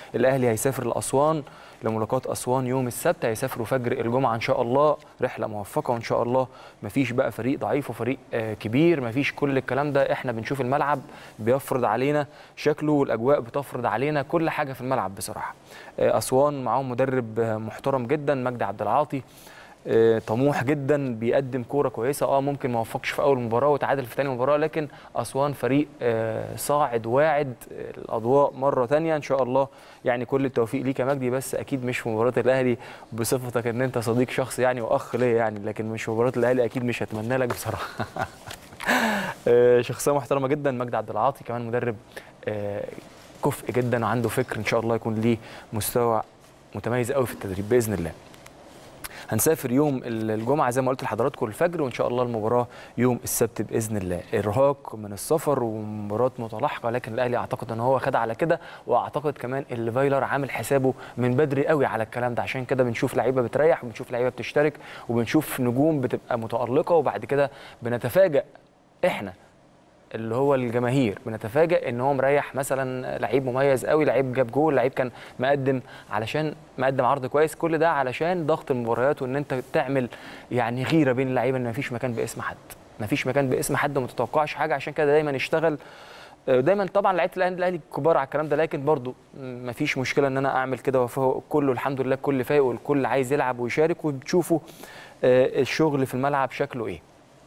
الاهلي هيسافر لاسوان لملاقات اسوان يوم السبت هيسافروا فجر الجمعه ان شاء الله رحله موفقه وان شاء الله مفيش بقى فريق ضعيف وفريق آه، كبير مفيش كل الكلام ده احنا بنشوف الملعب بيفرض علينا شكله والاجواء بتفرض علينا كل حاجه في الملعب بصراحه آه، اسوان معاهم مدرب آه، محترم جدا مجدي عبد العاطي آه، طموح جدا بيقدم كوره كويسه اه ممكن ما وفقش في اول مباراه وتعادل في ثاني مباراه لكن اسوان فريق آه، صاعد واعد آه، الاضواء مره ثانيه ان شاء الله يعني كل التوفيق ليك يا مجدي بس اكيد مش في مباراه الاهلي بصفتك ان انت صديق شخص يعني واخ ليا يعني لكن مش في مباراه الاهلي اكيد مش هتمنى لك بصراحه آه، شخصيه محترمه جدا مجدي عبد العاطي كمان مدرب آه، كفء جدا وعنده فكر ان شاء الله يكون ليه مستوى متميز قوي في التدريب باذن الله هنسافر يوم الجمعه زي ما قلت لحضراتكم الفجر وان شاء الله المباراه يوم السبت باذن الله ارهاق من السفر ومباراه متلاحقه لكن الاهلي اعتقد ان هو خد على كده واعتقد كمان اللي فايلر عامل حسابه من بدري قوي على الكلام ده عشان كده بنشوف لعيبه بتريح وبنشوف لعيبه بتشترك وبنشوف نجوم بتبقى متالقه وبعد كده بنتفاجئ احنا اللي هو الجماهير بنتفاجئ ان هو مريح مثلا لعيب مميز قوي لعيب جاب جول لعيب كان مقدم علشان مقدم عرض كويس كل ده علشان ضغط المباريات وان انت تعمل يعني غيره بين اللعيبه ان مفيش مكان باسم حد مفيش مكان باسم حد وما تتوقعش حاجه عشان كده دايما اشتغل دايما طبعا لعيبه الاهلي الاهلي كبار على الكلام ده لكن برضو مفيش مشكله ان انا اعمل كده وفوق كله الحمد لله الكل فايق والكل عايز يلعب ويشارك وبتشوفوا آه، الشغل في الملعب شكله ايه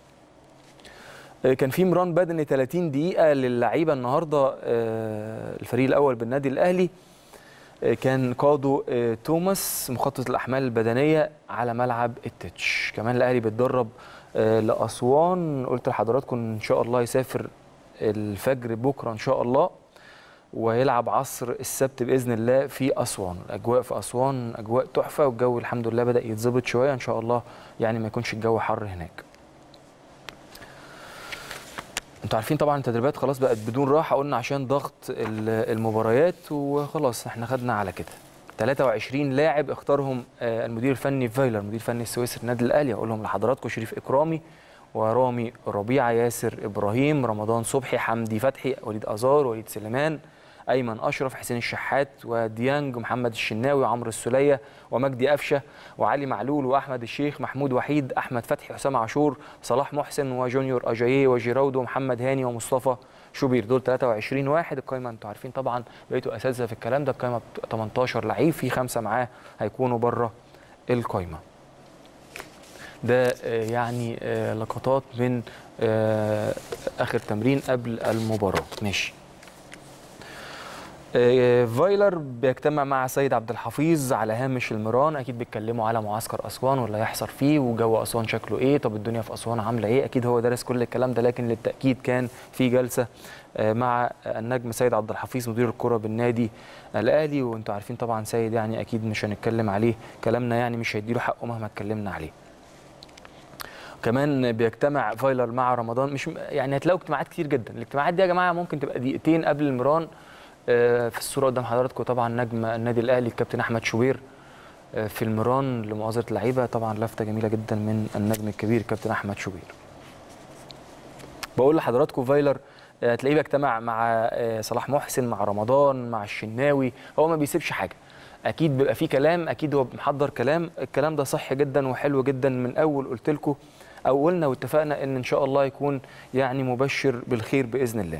كان في مران بدني 30 دقيقة للعيبة النهاردة آه، الفريق الأول بالنادي الأهلي آه، كان قاده آه، توماس مخطط الأحمال البدنية على ملعب التتش كمان الأهلي بيتدرب آه، لأسوان قلت لحضراتكم إن شاء الله يسافر الفجر بكرة إن شاء الله ويلعب عصر السبت باذن الله في اسوان الاجواء في اسوان اجواء تحفه والجو الحمد لله بدا يتظبط شويه ان شاء الله يعني ما يكونش الجو حر هناك انتوا عارفين طبعا التدريبات خلاص بقت بدون راحه قلنا عشان ضغط ال- المباريات وخلاص احنا خدنا على كده 23 لاعب اختارهم آه، المدير الفني فايلر المدير الفني السويسري النادي الاهلي هقول لهم لحضراتكم شريف اكرامي ورامي ربيعه ياسر ابراهيم رمضان صبحي حمدي فتحي وليد ازار وليد سليمان ايمن اشرف حسين الشحات وديانج محمد الشناوي وعمرو السوليه ومجدي قفشه وعلي معلول واحمد الشيخ محمود وحيد احمد فتحي حسام عاشور صلاح محسن وجونيور اجاييه وجيراودو ومحمد هاني ومصطفى شوبير دول 23 واحد القايمه انتوا عارفين طبعا بقيتوا اساتذه في الكلام ده القايمه بتبقى 18 لعيب في خمسه معاه هيكونوا بره القايمه ده آه، يعني آه، لقطات من آه، اخر تمرين قبل المباراه ماشي آه، فايلر بيجتمع مع سيد عبد الحفيظ على هامش المران اكيد بيتكلموا على معسكر اسوان واللي هيحصل فيه وجو اسوان شكله ايه طب الدنيا في اسوان عامله ايه اكيد هو درس كل الكلام ده لكن للتاكيد كان في جلسه آه، مع النجم سيد عبد الحفيظ مدير الكره بالنادي الاهلي وانتوا عارفين طبعا سيد يعني اكيد مش هنتكلم عليه كلامنا يعني مش هيديله حقه مهما اتكلمنا عليه كمان بيجتمع فايلر مع رمضان مش يعني هتلاقوا اجتماعات كتير جدا الاجتماعات دي يا جماعه ممكن تبقى دقيقتين قبل المران آه، في الصوره قدام حضراتكم طبعا نجم النادي الاهلي الكابتن احمد شوبير آه، في المران لمؤازره اللعيبه طبعا لفته جميله جدا من النجم الكبير كابتن احمد شوبير بقول لحضراتكم فايلر آه، هتلاقيه بيجتمع مع آه، صلاح محسن مع رمضان مع الشناوي هو ما بيسيبش حاجه اكيد بيبقى فيه كلام اكيد هو محضر كلام الكلام ده صح جدا وحلو جدا من اول قلت لكم او قلنا واتفقنا ان ان شاء الله يكون يعني مبشر بالخير باذن الله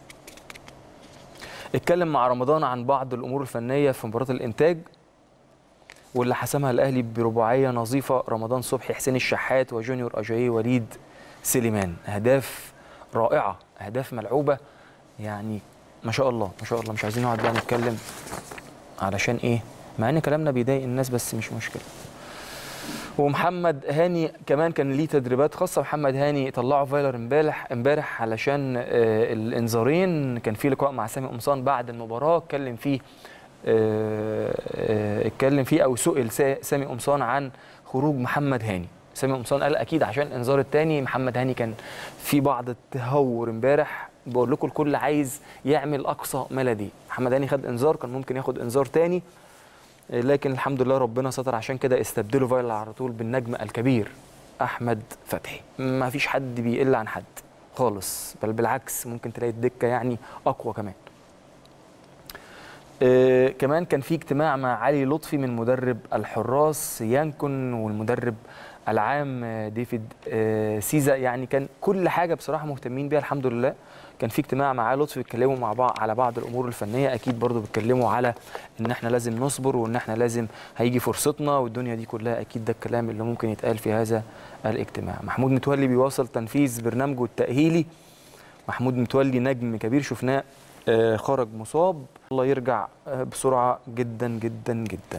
اتكلم مع رمضان عن بعض الامور الفنيه في مباراه الانتاج واللي حسمها الاهلي برباعيه نظيفه رمضان صبحي حسين الشحات وجونيور اجاييه وليد سليمان اهداف رائعه اهداف ملعوبه يعني ما شاء الله ما شاء الله مش عايزين نقعد بقى نتكلم علشان ايه مع ان كلامنا بيضايق الناس بس مش مشكله ومحمد هاني كمان كان ليه تدريبات خاصه محمد هاني طلعه فايلر امبارح امبارح علشان آه، الانذارين كان في لقاء مع سامي قمصان بعد المباراه اتكلم فيه آه، آه، اتكلم فيه او سئل سا- سامي قمصان عن خروج محمد هاني سامي قمصان قال اكيد عشان الانذار الثاني محمد هاني كان في بعض التهور امبارح بقول لكم الكل عايز يعمل اقصى ما لديه محمد هاني خد انذار كان ممكن ياخد انذار تاني لكن الحمد لله ربنا ستر عشان كده استبدلوا فايلر على طول بالنجم الكبير احمد فتحي ما فيش حد بيقل عن حد خالص بل بالعكس ممكن تلاقي الدكه يعني اقوى كمان آه كمان كان في اجتماع مع علي لطفي من مدرب الحراس يانكون والمدرب العام آه، ديفيد آه سيزا يعني كان كل حاجه بصراحه مهتمين بيها الحمد لله كان في اجتماع مع علي لطفي بيتكلموا مع بعض على بعض الامور الفنيه اكيد برضو بيتكلموا على ان احنا لازم نصبر وان احنا لازم هيجي فرصتنا والدنيا دي كلها اكيد ده الكلام اللي ممكن يتقال في هذا الاجتماع محمود متولي بيواصل تنفيذ برنامجه التاهيلي محمود متولي نجم كبير شفناه آه، خرج مصاب الله يرجع آه، بسرعه جدا جدا جدا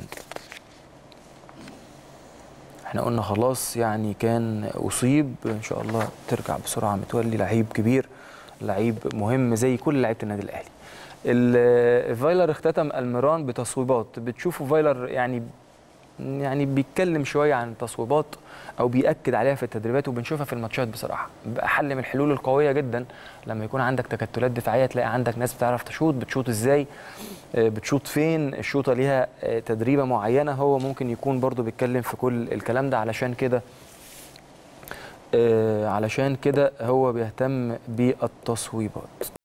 احنا قلنا خلاص يعني كان اصيب ان شاء الله ترجع بسرعه متولي لعيب كبير لعيب مهم زي كل لعيبه النادي الاهلي ال- فايلر اختتم الميران بتصويبات بتشوفوا فايلر يعني يعني بيتكلم شويه عن التصويبات او بياكد عليها في التدريبات وبنشوفها في الماتشات بصراحه بقى حل من الحلول القويه جدا لما يكون عندك تكتلات دفاعيه تلاقي عندك ناس بتعرف تشوط بتشوط ازاي آه، بتشوط فين الشوطه ليها آه، تدريبه معينه هو ممكن يكون برضو بيتكلم في كل الكلام ده علشان كده آه، علشان كده هو بيهتم بالتصويبات